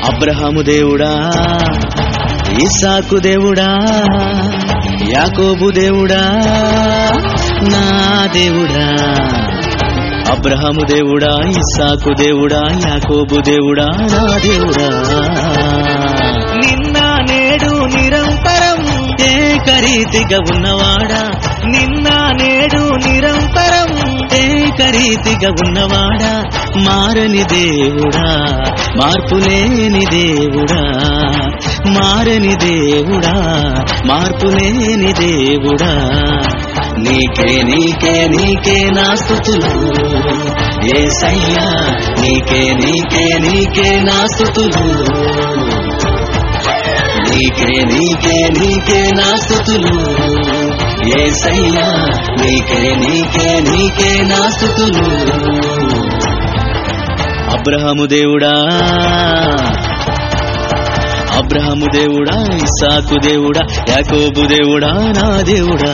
అబ్రహాము దేవుడా ఇసాకు దేవుడా యాకోబు దేవుడా నా దేవుడా అబ్రహాము దేవుడా ఇస్సాకు దేవుడా యాకోబు దేవుడా నా దేవుడా నిన్న నేడు నిరంతరం ఏకరీతిగా ఉన్నవాడా నిన్న నేడు నిరంతరం ఏకరీతిగా ఉన్నవాడా మారని దేవుడా మార్పులేని దేవుడా మారని దేవుడా మార్పులేని దేవుడా నీకే నీకే నీకే నా స్థుతులు ఏసయ్యా నీకే నీకే నీకే నా స్థుతులు నీకే నీకే నీకే నా స్థుతులు ఏసయ్యా నీకే నీకే నీకే నా స్థుతులు అబ్రహాము దేవుడా అబ్రహాము దేవుడా ఇస్సాకు దేవుడా యాకోబు దేవుడా నా దేవుడా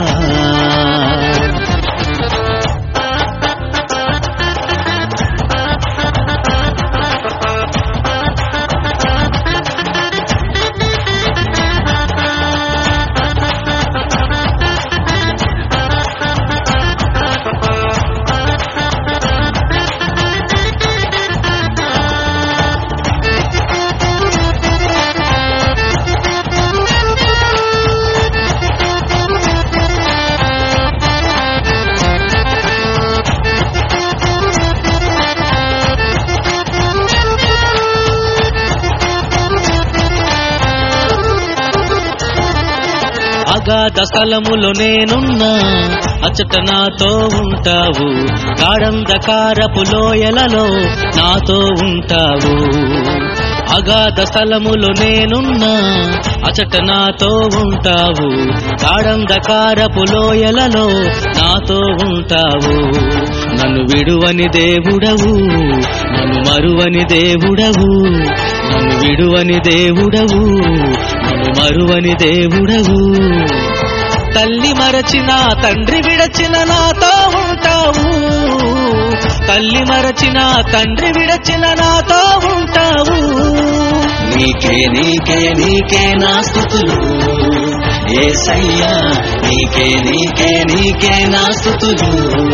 అగాధ స్థలములో నేనున్నా అచ్చట నాతో ఉంటావు గాఢంధకారపు లోయలలో నాతో ఉంటావు అగాధ స్థలములో నేనున్నా అచట నాతో ఉంటావు గాఢంధకారపు లోయలలో నాతో ఉంటావు నన్ను విడువని దేవుడవు నన్ను మరువని దేవుడవు నన్ను విడువని దేవుడవు నన్ను మరువని దేవుడవు తల్లి మరచిన తండ్రి విడచిన నాతో ఉంటావు తల్లి మరచిన తండ్రి విడచిన నాతో ఉంటావు నీకే నీకే నీకే నా స్థుతులు ఏసయ్యా నీకే నీకే నీకే నా స్థుతులు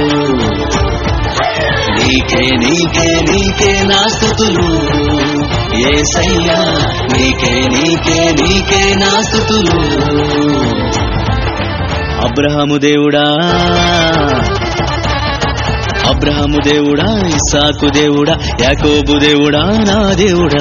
నీకే నీకే నీకే నా స్థుతులు ఏసయ్యా నీకే నీకే నీకే నా స్థుతులు అబ్రహాము దేవుడా అబ్రహాము దేవుడా ఇస్సాకు దేవుడా యాకోబు దేవుడా నా దేవుడా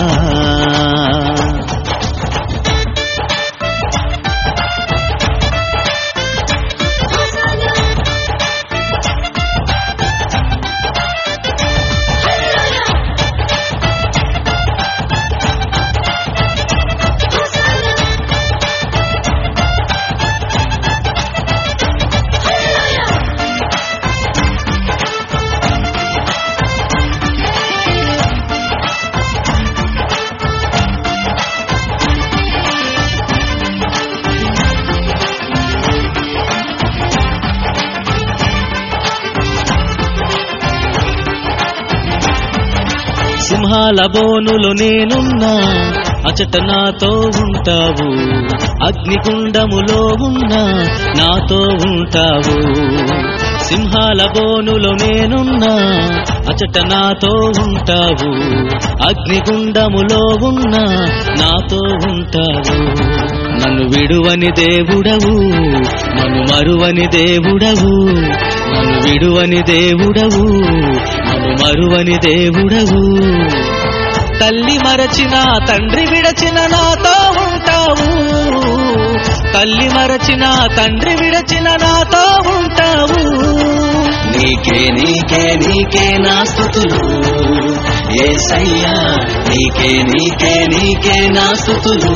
సింహాల బోనులు నేనున్నా అచట నాతో ఉంటావు అగ్నికుండములో ఉన్నా నాతో ఉంటావు సింహాల బోనులో నేనున్నా అచట నాతో ఉంటావు అగ్నిగుండములో ఉన్నా నాతో ఉంటావు నన్ను విడువని దేవుడవు నన్ను మరువని దేవుడవు నన్ను విడువని దేవుడవు నన్ను మరువని దేవుడవు తల్లి మరచిన తండ్రి విడచిన నాతో ఉంటావు తల్లి మరచిన తండ్రి విడచిన నాతో ఉంటావు నీకే నీకే నీకే నా స్థుతులు ఏసయ్యా నీకే నీకే నీకే నా స్థుతులు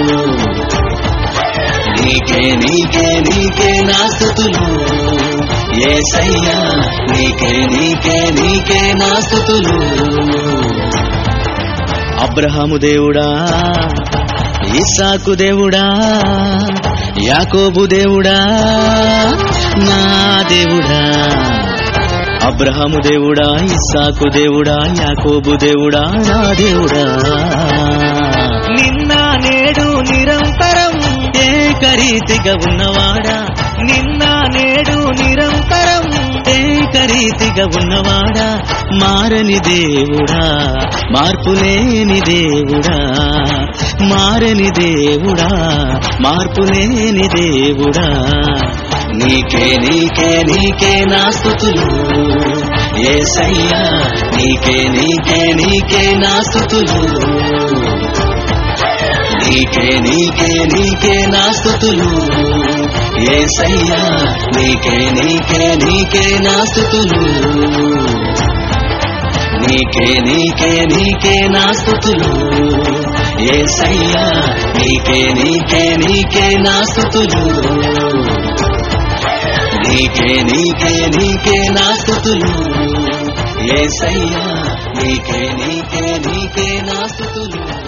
నీకే నీకే నీకే నా స్థుతులు ఏసయ్యా నీకే నీకే నీకే నా స్థుతులు అబ్రహాము దేవుడా ఇస్సాకు దేవుడా యాకోబు దేవుడా నా దేవుడా అబ్రహాము దేవుడా ఇస్సాకు దేవుడా యాకోబు దేవుడా నా దేవుడా నిన్న నేడు నిరంతరం ఏకరీతిగా ఉన్నవాడా నిన్న నేడు నిరంతరం ఏకరీతిగా ఉన్నవాడా మారని దేవుడా మార్పులేని దేవుడా మారని దేవుడా మార్పులేని దేవుడా నీకే నీకే నీకే నా స్థుతులు ఏసయ్యా నీకే నీకే నీకే నా స్థుతులు నీకే నీకే నీకే నా స్థుతులు ఏసయ్యా నీకే నీకే నీకే నా స్థుతులు నీకే నీకే నీకే నా స్థుతులు ఏసయ్యా నీకే నీకే నీకే నా స్థుతులు నీకే నీకే నీకే నా స్థుతులు ఏసయ్యా నీకే నీకే నీకే నా స్థుతులు